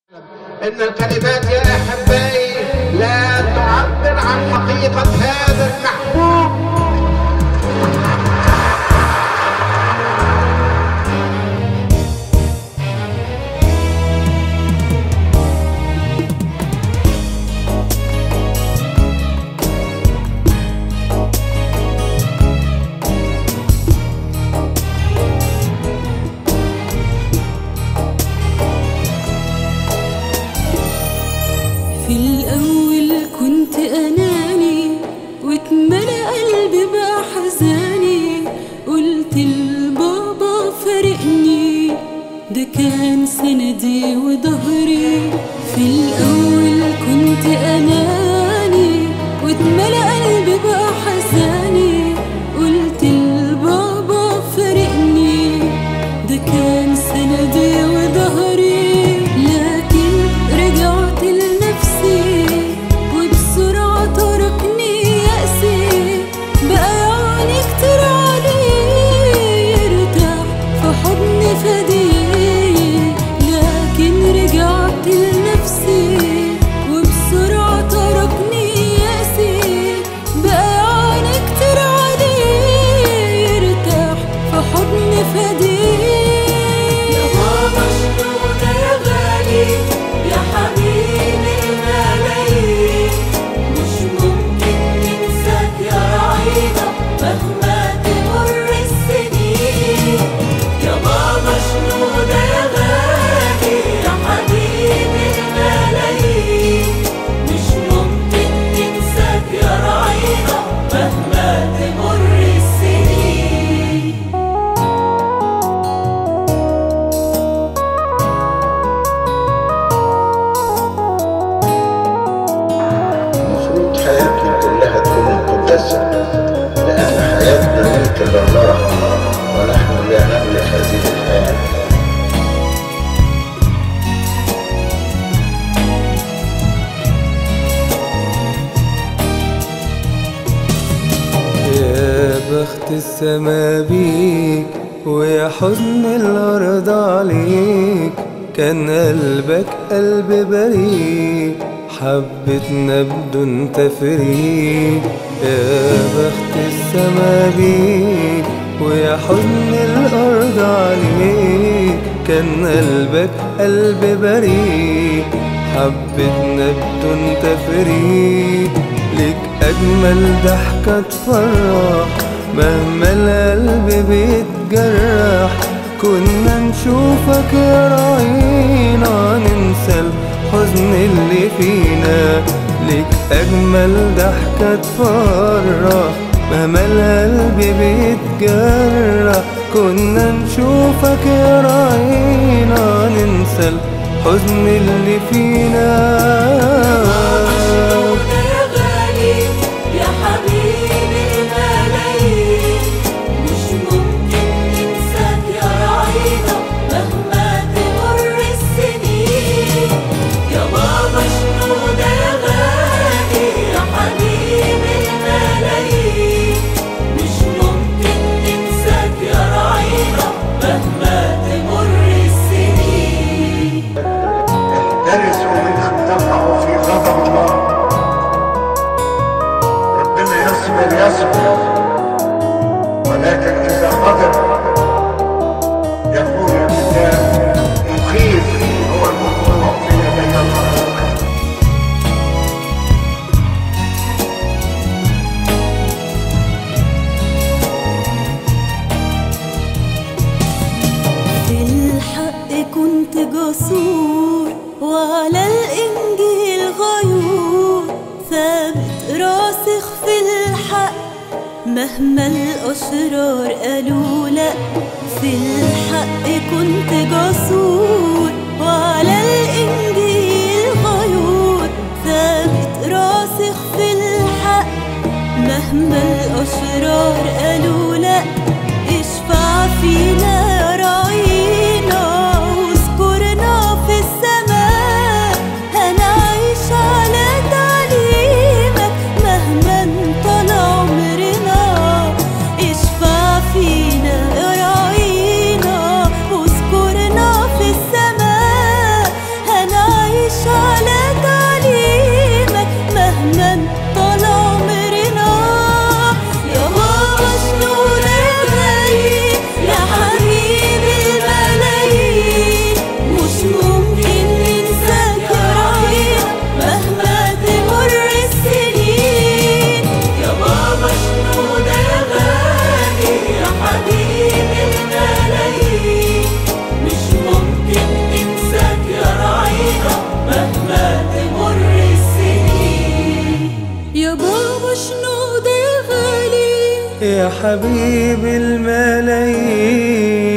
إن الكلمات يا أحبائي لا تعبر عن حقيقة هذا المحبوب في الأول كنت أناني واتملى قلبي بأحزاني قلت لبابا فارقني ده كان سندي وظهري في الأول كنت أناني واتملى قلبي بأحزاني قلت لبابا فارقني ده كان سندي وظهري لكن رجعت لنفسي وبسرعة تركني يأسي بقى يعني كتير عليه يرتاح في حضن فديه لكن رجعت لنفسي وبسرعة تركني يأسي بقى يعني كتير عليه يرتاح في حضن فديه يا بابا شنودة يا غالي يا حبيبي الملايين مش ممكن ننساك يا رعينا مهما تمر السنين يا بابا شنودة يا غالي يا حبيبي الملايين مش ممكن ننساك يا رعينا مهما تمر السنين المفروض حياتنا كلها تكون مقدسة لأن حياتنا ملك لله ونحن لا نملك هذه الحياة يا بخت السما بيك ويا حزن الأرض عليك كان قلبك قلب بريء حبتنا بدون تفريق يا بخت السما بيك ويا حزن الأرض عليك كان قلبك قلب بريء حبتنا بدون تفريق ليك أجمل ضحكة تفرح مهما القلب بيتجرح كنا نشوفك يا راعينا ننسى الحزن اللي فينا ليك أجمل ضحكة تفرح مهما القلب بيتجرح كنا نشوفك يا راعينا ننسى الحزن اللي فينا يا غالي يا حبيبي الملايين مش ممكن ننساك يا رعينا مهما تمر السنين يا بابا شنودة يا غالي يا حبيبي الملايين مش ممكن ننساك يا رعينا مهما تمر السنين احترسوا من ان تقعوا في غضب الله ربنا يصبر يصبر ولكن اذا غضب يقول الكتاب مخيف هو الوقوع في يدي الله في الحق كنت جسور وعلى الإنجيل غيور ثابت راسخ في الحق مهما الأشرار قالوا لأ في الحق كنت جسور وعلى الإنجيل غيور ثابت راسخ في الحق مهما الأشرار قالوا لأ اشفع فينا يا راعينا واذكرنا في السماء هنعيش على تعليمك مهما طال عمرنا اشفع فينا يا راعينا واذكرنا في يا حبيب الملايين